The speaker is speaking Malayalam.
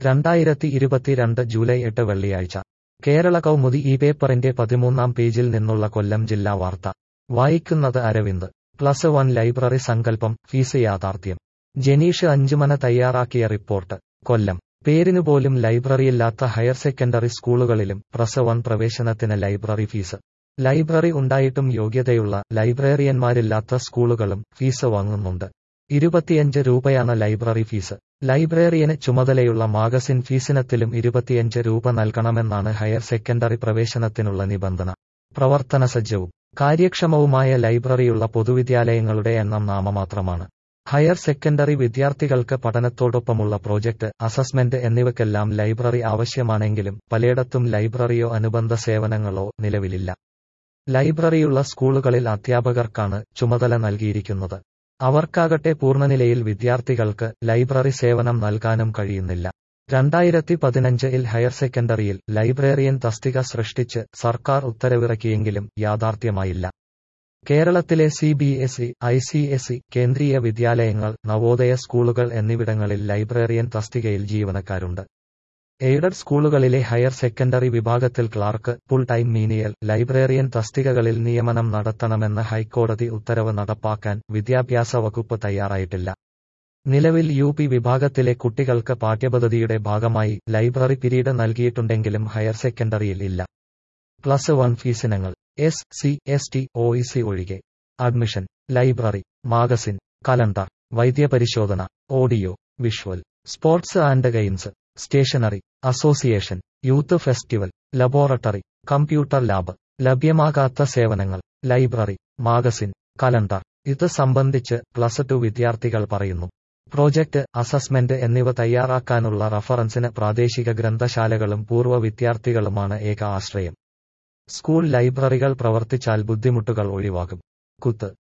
രണ്ടായിരത്തി ഇരുപത്തിരണ്ട് ജൂലൈ എട്ട് വെള്ളിയാഴ്ച കേരള കൗമുദി ഈ പേപ്പറിന്റെ പതിമൂന്നാം പേജിൽ നിന്നുള്ള കൊല്ലം ജില്ലാ വാർത്ത വായിക്കുന്നത് അരവിന്ദ് പ്ലസ് വൺ ലൈബ്രറി സങ്കല്പം ഫീസ് യാഥാർത്ഥ്യം ജനീഷ് അഞ്ചുമന തയ്യാറാക്കിയ റിപ്പോർട്ട് കൊല്ലം പേരിനുപോലും ലൈബ്രറിയില്ലാത്ത ഹയർ സെക്കൻഡറി സ്കൂളുകളിലും പ്ലസ് വൺ പ്രവേശനത്തിന് ലൈബ്രറി ഫീസ് ലൈബ്രറി ഉണ്ടായിട്ടും യോഗ്യതയുള്ള ലൈബ്രറിയന്മാരില്ലാത്ത സ്കൂളുകളും ഫീസ് വാങ്ങുന്നുണ്ട് ഇരുപത്തിയഞ്ച് രൂപയാണ് ലൈബ്രറി ഫീസ് ലൈബ്രറിയന് ചുമതലയുള്ള മാഗസിൻ ഫീസിനത്തിലും ഇരുപത്തിയഞ്ച് രൂപ നൽകണമെന്നാണ് ഹയർ സെക്കൻഡറി പ്രവേശനത്തിനുള്ള നിബന്ധന പ്രവർത്തനസജ്ജവും കാര്യക്ഷമവുമായ ലൈബ്രറിയുള്ള പൊതുവിദ്യാലയങ്ങളുടെ എണ്ണം നാമമാത്രമാണ് ഹയർ സെക്കൻഡറി വിദ്യാർത്ഥികൾക്ക് പഠനത്തോടൊപ്പമുള്ള പ്രോജക്ട് അസസ്മെന്റ് എന്നിവയ്ക്കെല്ലാം ലൈബ്രറി ആവശ്യമാണെങ്കിലും പലയിടത്തും ലൈബ്രറിയോ അനുബന്ധ സേവനങ്ങളോ നിലവിലില്ല ലൈബ്രറിയുള്ള സ്കൂളുകളിൽ അധ്യാപകർക്കാണ് ചുമതല നൽകിയിരിക്കുന്നത് അവർക്കാകട്ടെ പൂർണ്ണനിലയിൽ വിദ്യാർത്ഥികൾക്ക് ലൈബ്രറി സേവനം നൽകാനും കഴിയുന്നില്ല രണ്ടായിരത്തി പതിനഞ്ചിൽ ഹയർ സെക്കൻഡറിയിൽ ലൈബ്രറിയൻ തസ്തിക സൃഷ്ടിച്ച് സർക്കാർ ഉത്തരവിറക്കിയെങ്കിലും യാഥാർത്ഥ്യമായില്ല കേരളത്തിലെ C B S E I C S E കേന്ദ്രീയ വിദ്യാലയങ്ങൾ നവോദയ സ്കൂളുകൾ എന്നിവിടങ്ങളിൽ ലൈബ്രറിയൻ തസ്തികയിൽ ജീവനക്കാരുണ്ട് എയ്ഡഡ് സ്കൂളുകളിലെ ഹയർ സെക്കൻഡറി വിഭാഗത്തിൽ clerk full time menial librarian തസ്തികകളിൽ നിയമനം നടത്തണമെന്ന ഹൈക്കോടതി ഉത്തരവ് നടപ്പാക്കാൻ വിദ്യാഭ്യാസ വകുപ്പ് തയ്യാറായിട്ടില്ല നിലവിൽ യു പി വിഭാഗത്തിലെ കുട്ടികൾക്ക് പാഠ്യപദ്ധതിയുടെ ഭാഗമായി ലൈബ്രറി പിരീഡ് നൽകിയിട്ടുണ്ടെങ്കിലും ഹയർ സെക്കൻഡറിയിൽ ഇല്ല പ്ലസ് വൺ ഫീസിനങ്ങൾ S C S T O E C ഒഴികെ അഡ്മിഷൻ ലൈബ്രറി മാഗസിൻ കലണ്ടർ വൈദ്യപരിശോധന audio visual sports and games stationery association youth festival laboratory computer lab ലഭ്യമാകാത്ത സേവനങ്ങൾ ലൈബ്രറി മാഗസിൻ കലണ്ടർ ഇത് സംബന്ധിച്ച് പ്ലസ് ടു വിദ്യാർത്ഥികൾ പറയുന്നു പ്രോജക്ട് അസസ്മെന്റ് എന്നിവ തയ്യാറാക്കാനുള്ള റഫറൻസിന് പ്രാദേശിക ഗ്രന്ഥശാലകളും പൂർവ്വ വിദ്യാർത്ഥികളുമാണ് ഏക ആശ്രയം സ്കൂൾ ലൈബ്രറികൾ പ്രവർത്തിച്ചാൽ ബുദ്ധിമുട്ടുകൾ ഒഴിവാകും കുത്ത്